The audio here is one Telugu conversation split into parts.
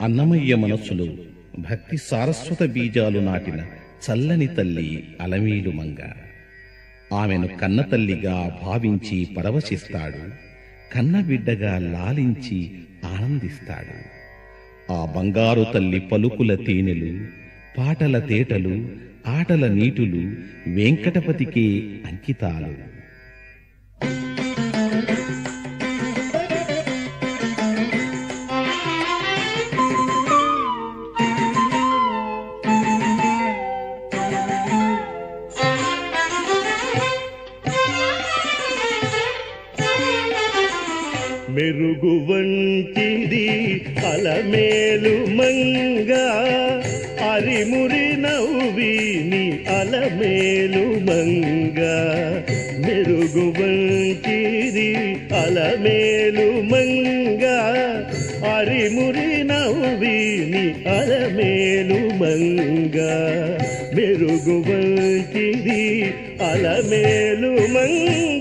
అన్నమయ్య మనస్సులో భక్తి సారస్వత బీజాలు నాటిన చల్లని తల్లి అలమేలు మంగ ఆమెను కన్నతల్లిగా భావించి పరవశిస్తాడు కన్నబిడ్డగా లాలించి ఆనందిస్తాడు ఆ బంగారు తల్లి పలుకుల తేనెలు పాటల తేటలు ఆటల నీటులు వెంకటపతికే అంకితాలు మెరుగు వంటిది అలమేలు మంగ అరిమురి నవ్విని అలమేలు మంగ మెరుగు వంటిది అలమేలు మంగ అరిమురి నవ్విని అలమేలు మంగ మెరుగు వంటిది అలమేలు మంగ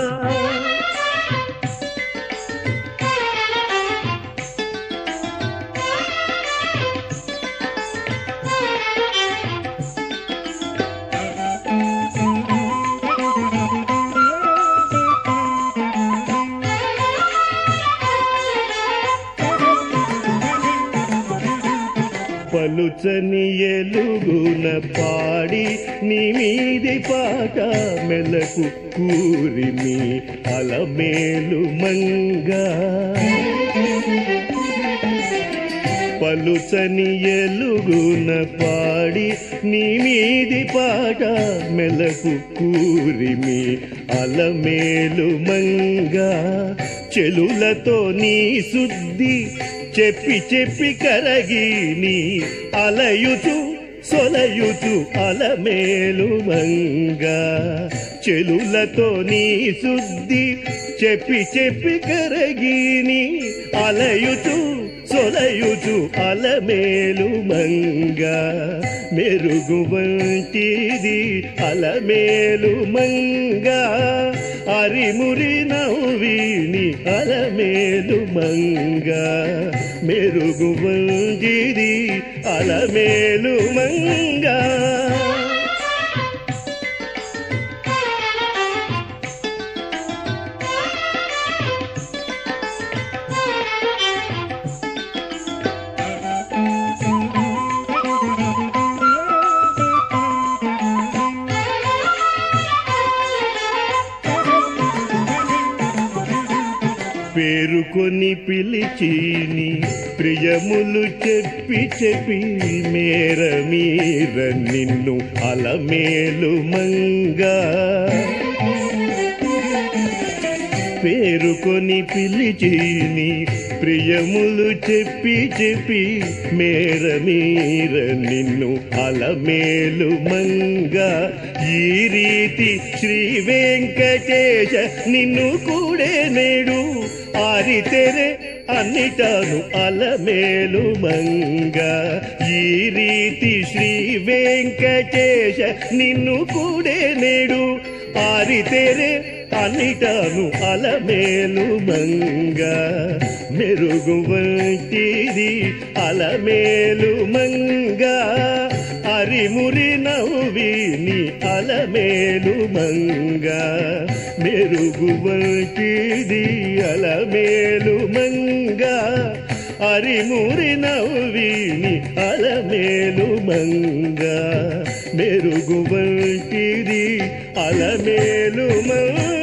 పలుచని ఎలుగున పాడి నీ మీది పాట మెలకు కూరిమి అలమేలు మంగా పలుచని ఎలుగున పాడి నీ మీది పాట మెలకు కూరిమి అలమేలు మంగా చెలులతో నీ శుద్ధి చెప్పి చెప్పి కరగి నీ అలయుచు సొలయుచు అలమేలు మంగా చెలులతో నీ శుద్ధి చెప్పి చెప్పి కరగి నీ అలయుచు సొలయుచు అలమేలు మంగా మెరుగు వంటిది అలమేలు మంగా అరిమురి నవ్విని అలమేలు మంగా మెరుగు వంటిది అలమేలు మంగా పేరుకొని పిలిచిని ప్రియములు చెప్పి చెప్పి మేర మీర నిన్ను అలమేలు మంగా పేరుకొని పిలిచిని ప్రియములు చెప్పి చెప్పి మేర మీర నిన్ను అలమేలు మంగా ఈ రీతి శ్రీ వెంకటేశ నిన్ను కూడే నేడు ఆరితెరే అన్నిటాను అలమేలు మంగా ఈ రీతి శ్రీ వెంకటేశ నిన్ను కూడే నేడు ఆరితెరే అన్నిటాను అలమేలు మంగా మెరుగు వంటిది అలమేలు మంగా అరిమురి నవ్విని అలమేలు మంగా మెరుగు వంటిది అలమేలు మంగా అరిమురి నవ్విని అలమేలు మంగా మెరుగు వంటిది అలమేలు మంగా